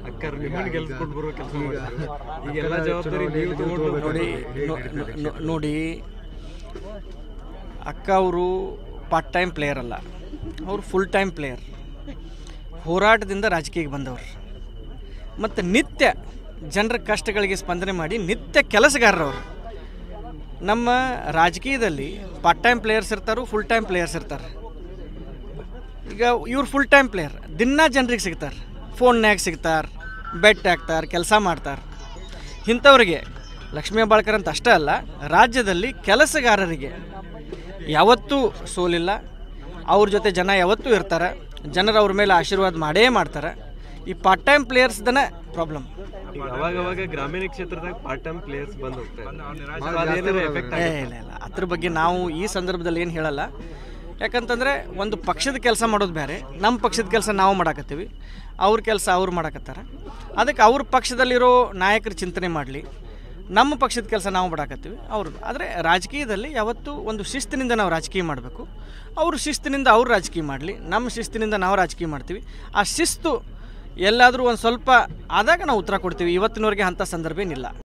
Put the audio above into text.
ಅಕ್ಕರ್ ನಿಮ್ಮನ್ನ ಗೆಲ್ಸ್ಕೊಂಡು ಬರೋ ಕೆಲಸ ಮಾಡಿದ್ರು ಈಗ ಎಲ್ಲ ಜವಾಬ್ದಾರಿ ನೀವು ತಗೊಂಡು ನೋಡಿ ನೋ- ನೋ- ನೋ- ನೋಡಿ ಅಕ್ಕ ಅವರು ಪಾರ್ಟ್ ಟೈಮ್ ಪ್ಲೇಯರ್ ಅಲ್ಲ ಅವರು ಫುಲ್ ಟೈಮ್ ಪ್ಲೇಯರ್ ಹೋರಾಟದಿಂದ ರಾಜಕೀಯಕ್ಕೆ ಬಂದವರು ಮತ್ತು ನಿತ್ಯ ಜನರ ಕಷ್ಟಗಳಿಗೆ ಸ್ಪಂದನೆ ಮಾಡಿ ನಿತ್ಯ ಕೆಲಸಗಾರರವರು ನಮ್ಮ ರಾಜಕೀಯದಲ್ಲಿ ಪಾರ್ಟ್ ಟೈಮ್ ಪ್ಲೇಯರ್ಸ್ ಇರ್ತಾರೆ ಫುಲ್ ಟೈಮ್ ಪ್ಲೇಯರ್ಸ್ ಇರ್ತಾರೆ ಈಗ ಇವ್ರು ಫುಲ್ ಟೈಮ್ ಪ್ಲೇಯರ್ ದಿನ ಜನರಿಗೆ ಸಿಗ್ತಾರೆ ಫೋನ್ನ್ಯಾಗ ಸಿಗ್ತಾರೆ ಬೆಟ್ ಹಾಕ್ತಾರೆ ಕೆಲಸ ಮಾಡ್ತಾರೆ ಇಂಥವ್ರಿಗೆ ಲಕ್ಷ್ಮೀ ಹೆಬ್ಬಾಳ್ಕರ್ ಅಂತ ಅಷ್ಟೇ ಅಲ್ಲ ರಾಜ್ಯದಲ್ಲಿ ಕೆಲಸಗಾರರಿಗೆ ಯಾವತ್ತೂ ಸೋಲಿಲ್ಲ ಅವ್ರ ಜೊತೆ ಜನ ಯಾವತ್ತೂ ಇರ್ತಾರೆ ಜನರು ಅವ್ರ ಮೇಲೆ ಆಶೀರ್ವಾದ ಮಾಡೇ ಮಾಡ್ತಾರೆ ಈ ಪಾರ್ಟ್ ಟೈಮ್ ಪ್ಲೇಯರ್ಸ್ದನೇ ಪ್ರಾಬ್ಲಮ್ ಈಗ ಅವಾಗ ಅವಾಗ ಗ್ರಾಮೀಣ ಕ್ಷೇತ್ರದಾಗ ಪಾರ್ಟ್ ಟೈಮ್ ಪ್ಲೇಯರ್ಸ್ ಬಂದು ಹೋಗ್ತಾರೆ ಎಫೆಕ್ಟ್ ಏ ಇಲ್ಲ ಇಲ್ಲ ಅದ್ರ ಬಗ್ಗೆ ನಾವು ಈ ಸಂದರ್ಭದಲ್ಲಿ ಏನು ಹೇಳಲ್ಲ ಯಾಕಂತಂದರೆ ಒಂದು ಪಕ್ಷದ ಕೆಲಸ ಮಾಡೋದು ಬೇರೆ ನಮ್ಮ ಪಕ್ಷದ ಕೆಲಸ ನಾವು ಮಾಡಾಕತ್ತೀವಿ ಅವ್ರ ಕೆಲಸ ಅವ್ರು ಮಾಡಾಕತ್ತಾರ ಅದಕ್ಕೆ ಅವ್ರ ಪಕ್ಷದಲ್ಲಿರೋ ನಾಯಕರು ಚಿಂತನೆ ಮಾಡಲಿ ನಮ್ಮ ಪಕ್ಷದ ಕೆಲಸ ನಾವು ಮಾಡಾಕತ್ತೀವಿ ಅವರು ಆದರೆ ರಾಜಕೀಯದಲ್ಲಿ ಯಾವತ್ತೂ ಒಂದು ಶಿಸ್ತಿನಿಂದ ನಾವು ರಾಜಕೀಯ ಮಾಡಬೇಕು ಅವರು ಶಿಸ್ತಿನಿಂದ ಅವ್ರು ರಾಜಕೀಯ ಮಾಡಲಿ ನಮ್ಮ ಶಿಸ್ತಿನಿಂದ ನಾವು ರಾಜಕೀಯ ಮಾಡ್ತೀವಿ ಆ ಶಿಸ್ತು ಎಲ್ಲಾದರೂ ಒಂದು ಸ್ವಲ್ಪ ಆದಾಗ ನಾವು ಉತ್ತರ ಕೊಡ್ತೀವಿ ಇವತ್ತಿನವರೆಗೆ ಅಂಥ ಸಂದರ್ಭ ಏನಿಲ್ಲ